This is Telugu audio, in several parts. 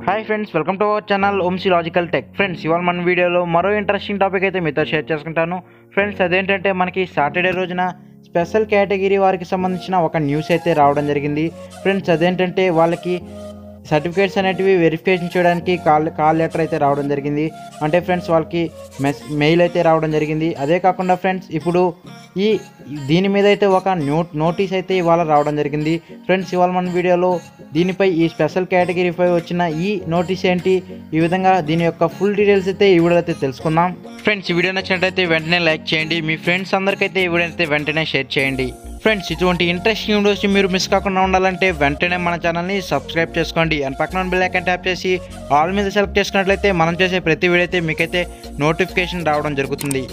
hi friends welcome to our channel Omsi logical tech friends ఇవాళ మన వీడియోలో మరో ఇంట్రెస్టింగ్ టాపిక్ అయితే మీతో షేర్ చేసుకుంటాను ఫ్రెండ్స్ అదేంటంటే మనకి సాటర్డే రోజున స్పెషల్ కేటగిరీ వారికి సంబంధించిన ఒక న్యూస్ అయితే రావడం జరిగింది ఫ్రెండ్స్ అదేంటంటే వాళ్ళకి సర్టిఫికేట్స్ అనేటివి వెరిఫికేషన్ చేయడానికి కాల్ కాల్ లెటర్ అయితే రావడం జరిగింది అంటే ఫ్రెండ్స్ వాళ్ళకి మెస్ మెయిల్ అయితే రావడం జరిగింది అదే కాకుండా ఫ్రెండ్స్ ఇప్పుడు ఈ దీని మీద అయితే ఒక నో నోటీస్ అయితే ఇవాళ రావడం జరిగింది ఫ్రెండ్స్ ఇవాళ మన వీడియోలో దీనిపై ఈ స్పెషల్ కేటగిరీపై వచ్చిన ఈ నోటీస్ ఏంటి ఈ విధంగా దీని యొక్క ఫుల్ డీటెయిల్స్ అయితే ఈ వీడియో అయితే తెలుసుకుందాం ఫ్రెండ్స్ ఈ వీడియో నచ్చినట్లయితే వెంటనే లైక్ చేయండి మీ ఫ్రెండ్స్ అందరికైతే ఈ వీడియో అయితే వెంటనే షేర్ చేయండి ఫ్రెండ్స్ ఇటువంటి ఇంట్రెస్టింగ్ వీడియోస్ మీరు మిస్ కాకుండా ఉండాలంటే వెంటనే మన ఛానల్ని సబ్స్క్రైబ్ చేసుకోండి అండ్ పక్కన బెల్ ఐకాన్ ట్యాప్ చేసి ఆల్ మీద సెలెక్ట్ చేసుకున్నట్లయితే మనం చేసే ప్రతి వీడియో అయితే మీకైతే నోటిఫికేషన్ రావడం జరుగుతుంది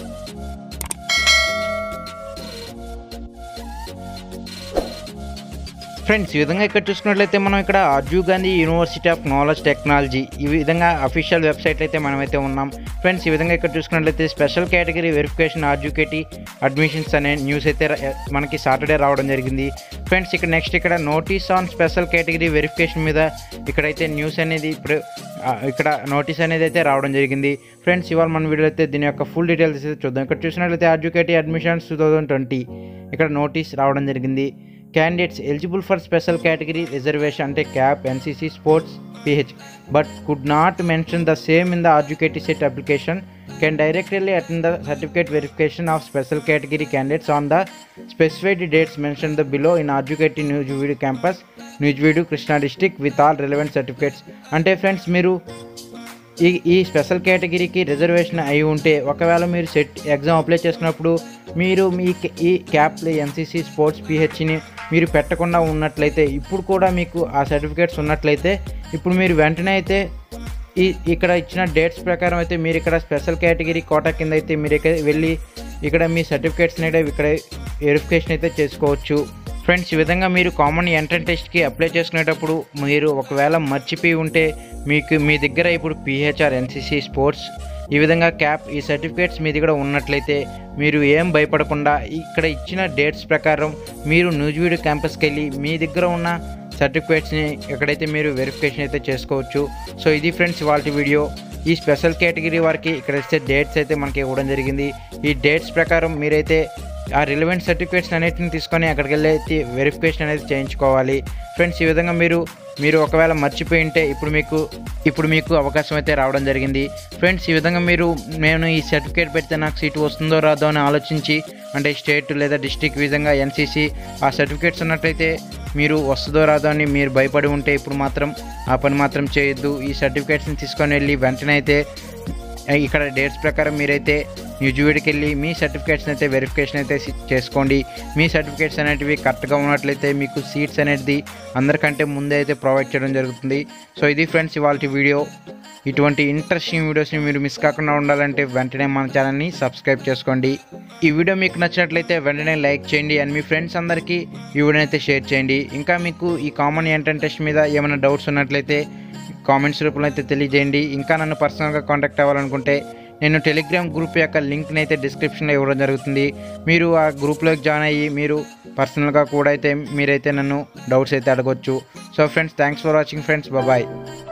ఫ్రెండ్స్ ఈ విధంగా ఇక్కడ చూసుకున్నట్లయితే మనం ఇక్కడ Rajiv Gandhi university of knowledge technology ఈ విధంగా అఫీషియల్ వెబ్సైట్ అయితే మనమైతే ఉన్నాం ఫ్రెండ్స్ ఈ విధంగా ఇక్కడ చూసుకున్నట్లయితే special category verification RGUKT admissions అనే న్యూస్ అయితే ర- మనకి సాటర్డే రావడం జరిగింది ఫ్రెండ్స్ ఇక్కడ నెక్స్ట్ ఇక్కడ notice on special category verification మీద ఇక్కడైతే న్యూస్ అనేది ఇప్పుడు ఆ, ఇక్కడ నోటీస్ అనేది అయితే రావడం జరిగింది ఫ్రెండ్స్ ఇవాళ మన వీడియో అయితే దీని యొక్క ఫుల్ డీటెయిల్స్ అయితే చూద్దాం ఇక్కడ చూసినట్లయితే RGUKT admissions two thousand twenty ఇక్కడ నోటీస్ రావడం జరిగింది candidates eligible for special category reservation అంటే CAP NCC sports PH but could not mention the same in the RGUKT CET application can directly attend the certificate verification of special category candidates on the specified dates mention the below in RGUKT Nuzvid campus Nuzvid Krishna district with all relevant certificates అంటే ఫ్రెండ్స్ మీరు ఈ ఈ స్పెషల్ కేటగిరీకి రిజర్వేషన్ అయి ఉంటే ఒకవేళ మీరు సెట్ ఎగ్జామ్ అప్లై చేసుకున్నప్పుడు మీరు మీ క- ఈ క్యాప్ ఎన్సీసీ స్పోర్ట్స్ పిహెచ్ని మీరు పెట్టకుండా ఉన్నట్లయితే ఇప్పుడు కూడా మీకు ఆ సర్టిఫికేట్స్ ఉన్నట్లయితే ఇప్పుడు మీరు వెంటనే అయితే ఈ ఇక్కడ ఇచ్చిన డేట్స్ ప్రకారం అయితే మీరు ఇక్కడ స్పెషల్ కేటగిరీ కోటా కింద అయితే మీరు ఇక్కడ వెళ్ళి ఇక్కడ మీ సర్టిఫికేట్స్ అయితే ఇక్కడ వెరిఫికేషన్ అయితే చేసుకోవచ్చు ఫ్రెండ్స్ ఈ విధంగా మీరు కామన్ ఎంట్రన్ టెస్ట్కి అప్లై చేసుకునేటప్పుడు మీరు ఒకవేళ మర్చిపోయి ఉంటే మీకు మీ దగ్గర ఇప్పుడు పిహెచ్ఆర్ ఎన్సీసీ స్పోర్ట్స్ ఈ విధంగా క్యాప్ ఈ సర్టిఫికేట్స్ మీ దగ్గర ఉన్నట్లయితే మీరు ఏం భయపడకుండా ఇక్కడ ఇచ్చిన డేట్స్ ప్రకారం మీరు న్యూజివీడు క్యాంపస్కి వెళ్ళి మీ దగ్గర ఉన్న సర్టిఫికేట్స్ని ఎక్కడైతే మీరు వెరిఫికేషన్ అయితే చేసుకోవచ్చు సో ఇది ఫ్రెండ్స్ వాళ్ళ వీడియో ఈ స్పెషల్ కేటగిరీ వారికి ఇక్కడ ఇచ్చే డేట్స్ అయితే మనకి ఇవ్వడం జరిగింది ఈ డేట్స్ ప్రకారం మీరైతే ఆ రిలవెంట్ సర్టిఫికేట్స్ అన్నిటిని తీసుకొని అక్కడికి వెళ్ళి అయితే వెరిఫికేషన్ అనేది చేయించుకోవాలి ఫ్రెండ్స్ ఈ విధంగా మీరు మీరు ఒకవేళ మర్చిపోయి ఉంటే ఇప్పుడు మీకు ఇప్పుడు మీకు అవకాశం అయితే రావడం జరిగింది ఫ్రెండ్స్ ఈ విధంగా మీరు నేను ఈ సర్టిఫికేట్ పెడితే నాకు సీటు వస్తుందో రాదో అని ఆలోచించి అంటే స్టేట్ లేదా డిస్టిక్ విధంగా ఎన్సీసీ ఆ సర్టిఫికేట్స్ ఉన్నట్లయితే మీరు వస్తుందో రాదో అని మీరు భయపడి ఉంటే ఇప్పుడు మాత్రం ఆ పని మాత్రం చేయొద్దు ఈ సర్టిఫికేట్స్ని తీసుకొని వెళ్ళి వెంటనే అయితే ఇక్కడ డేట్స్ ప్రకారం మీరైతే న్యూజివీడ్కి వెళ్ళి మీ సర్టిఫికేట్స్ అయితే వెరిఫికేషన్ అయితే సి- చేసుకోండి మీ సర్టిఫికేట్స్ అనేటివి కరెక్ట్గా ఉన్నట్లయితే మీకు సీట్స్ అనేది అందరికంటే ముందే అయితే ప్రొవైడ్ చేయడం జరుగుతుంది సో ఇది ఫ్రెండ్స్ ఇవాళ వీడియో ఇటువంటి ఇంట్రెస్టింగ్ వీడియోస్ని మీరు మిస్ కాకుండా ఉండాలంటే వెంటనే మన ఛానల్ని సబ్స్క్రైబ్ చేసుకోండి ఈ వీడియో మీకు నచ్చినట్లయితే వెంటనే లైక్ చేయండి అండ్ మీ ఫ్రెండ్స్ అందరికీ ఈ వీడియోని అయితే షేర్ చేయండి ఇంకా మీకు ఈ కామన్ ఎంట్రన్ టెస్ట్ మీద ఏమైనా డౌట్స్ ఉన్నట్లయితే కామెంట్స్ రూపంలో అయితే తెలియజేయండి ఇంకా నన్ను పర్సనల్గా కాంటాక్ట్ అవ్వాలనుకుంటే నేను టెలిగ్రామ్ గ్రూప్ యొక్క లింక్ని అయితే డిస్క్రిప్షన్లో ఇవ్వడం జరుగుతుంది మీరు ఆ గ్రూప్లోకి జాయిన్ అయ్యి మీరు పర్సనల్గా కూడా అయితే మీరైతే నన్ను డౌట్స్ అయితే అడగొచ్చు so friends thanks for watching friends bye